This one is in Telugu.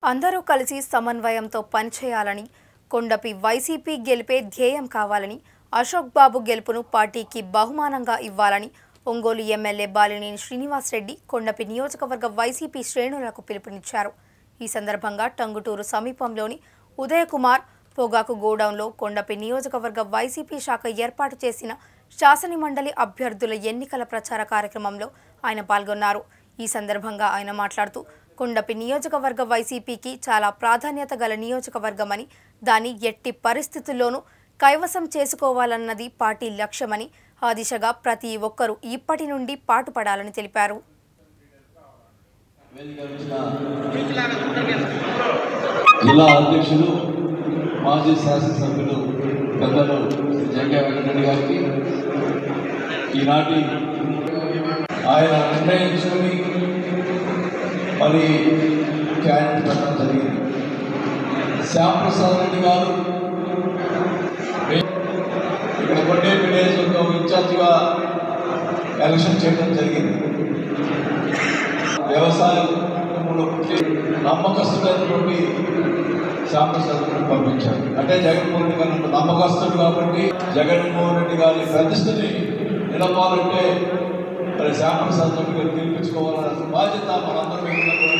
అందరూ కలిసి సమన్వయంతో పనిచేయాలని కొండపి వైసీపీ గెలిపే ధ్యేయం కావాలని అశోక్ బాబు గెలుపును పార్టీకి బహుమానంగా ఇవ్వాలని ఒంగోలు ఎమ్మెల్యే బాలినేని శ్రీనివాసరెడ్డి కొండపి నియోజకవర్గ వైసీపీ శ్రేణులకు పిలుపునిచ్చారు ఈ సందర్భంగా టంగుటూరు సమీపంలోని ఉదయకుమార్ పొగాకు గోడౌన్లో కొండపి నియోజకవర్గ వైసీపీ శాఖ ఏర్పాటు చేసిన శాసనమండలి అభ్యర్థుల ఎన్నికల ప్రచార కార్యక్రమంలో ఆయన పాల్గొన్నారు ఈ సందర్భంగా ఆయన మాట్లాడుతూ కొండపి నియోజకవర్గ వైసీపీకి చాలా ప్రాధాన్యత గల నియోజకవర్గమని దాన్ని ఎట్టి పరిస్థితుల్లోనూ కైవసం చేసుకోవాలన్నది పార్టీ లక్ష్యమని ఆ దిశగా ప్రతి ఒక్కరూ ఇప్పటి నుండి పాటుపడాలని తెలిపారు జిల్లా అధ్యక్షులు మాజీ శాసనసభ్యులు పెద్దలు శ్రీ జంగా వెంకటరెడ్డి గారికి ఈనాటి ఆయన నిర్ణయించుకుని మరి క్యాండిడేట్ పెట్టడం జరిగింది శ్యాంప్రసాద్ రెడ్డి గారు ఇక్కడ కొండే నియోజకవర్గం ఇన్ఛార్జిగా ఎలక్షన్ చేయడం జరిగింది వ్యవసాయంలో పుట్టి నమ్మకస్తుడైనటువంటి శ్యాంప్రసాద్ రెడ్డిని పంపించారు అంటే జగన్మోహన్ రెడ్డి గారు అంత నమ్మకస్తుడు కాబట్టి జగన్మోహన్ రెడ్డి గారి ప్రతిష్టని నిలపాలంటే మరి శ్యాంప్రసాద్ రెడ్డి గారు గెలిపించుకోవాలన్న బాధ్యత మనందరం మీద కూడా